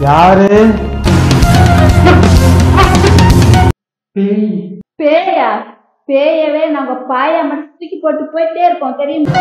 யாரு பேய் பேயா பேயவே நாங்க பாயா மட்டும் தூக்கி போட்டு போயிட்டே இருக்கோம் தெரியுமா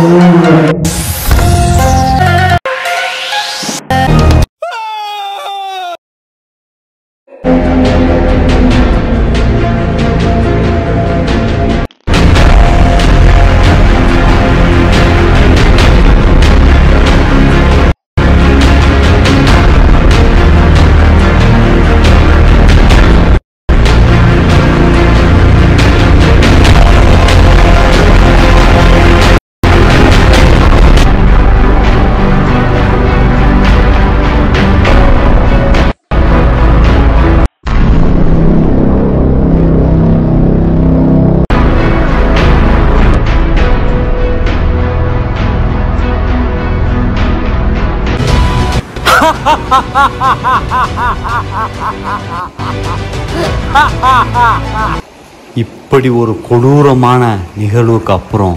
இப்படி ஒரு கொடூரமான நிகழ்வுக்கு அப்புறம்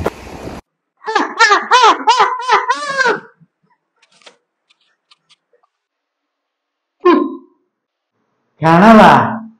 கனவா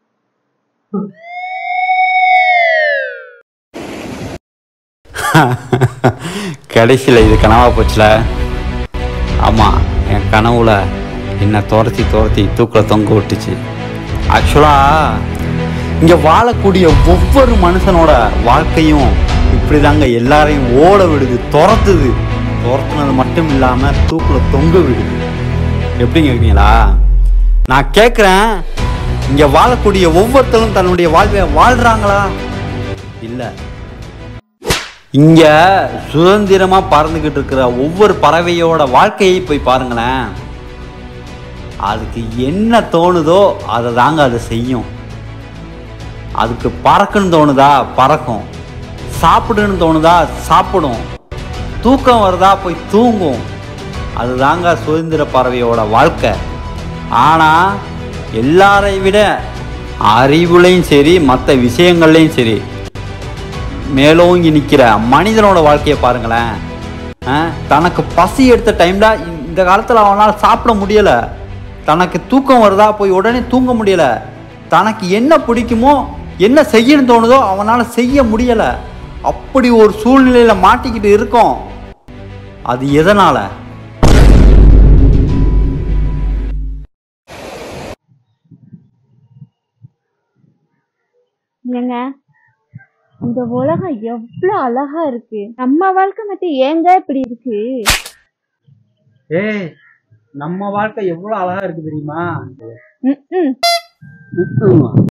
கடைசியில் இது கனவா போச்சுல ஆமாம் என் கனவுல என்னை துரத்தி துரத்தி தூக்கில் தொங்க விட்டுச்சு ஆக்சுவலாக இங்கே வாழக்கூடிய ஒவ்வொரு மனுஷனோட வாழ்க்கையும் இப்படி தாங்க எல்லாரையும் ஓட விடுது துரத்துது துரத்துனது மட்டும் இல்லாமல் தூக்கில் தொங்க விடுது எப்படிங்க இருக்கீங்களா நான் கேட்குறேன் இங்கே வாழக்கூடிய ஒவ்வொருத்தரும் தன்னுடைய வாழ்வை வாழ்கிறாங்களா இல்லை இங்க சுதந்திரமா பறந்துகிட்டு இருக்கிற ஒவ்வொரு பறவையோட வாழ்க்கையை போய் பாருங்களேன் அதுக்கு என்ன தோணுதோ அதை தாங்க அது செய்யும் அதுக்கு பறக்குன்னு தோணுதா பறக்கும் சாப்பிடுன்னு தோணுதா சாப்பிடும் தூக்கம் வருதா போய் தூங்கும் அதுதாங்க சுதந்திர பறவையோட வாழ்க்கை ஆனா எல்லாரை விட அறிவுலையும் சரி மற்ற விஷயங்கள்லையும் சரி மேலோங்கி நிற்கிற மனிதனோட வாழ்க்கையை பாருங்களேன் ஆ, தனக்கு பசி எடுத்த டைம்ல இந்த காலத்தில் அவனால் சாப்பிட முடியல தனக்கு தூக்கம் வருதா போய் உடனே தூங்க முடியல தனக்கு என்ன பிடிக்குமோ என்ன செய்யணும்னு தோணுதோ அவனால் செய்ய முடியல அப்படி ஒரு சூழ்நிலையில மாட்டிக்கிட்டு இருக்கோம் அது எதனால ஏங்க இந்த உலகம் எவ்வளவு அழகா இருக்கு நம்ம வாழ்க்கை மட்டும் ஏங்க இப்படி இருக்கு ஏய் நம்ம வாழ்க்கை எவ்வளவு அழகா இருக்கு தெரியுமா ம்ம்.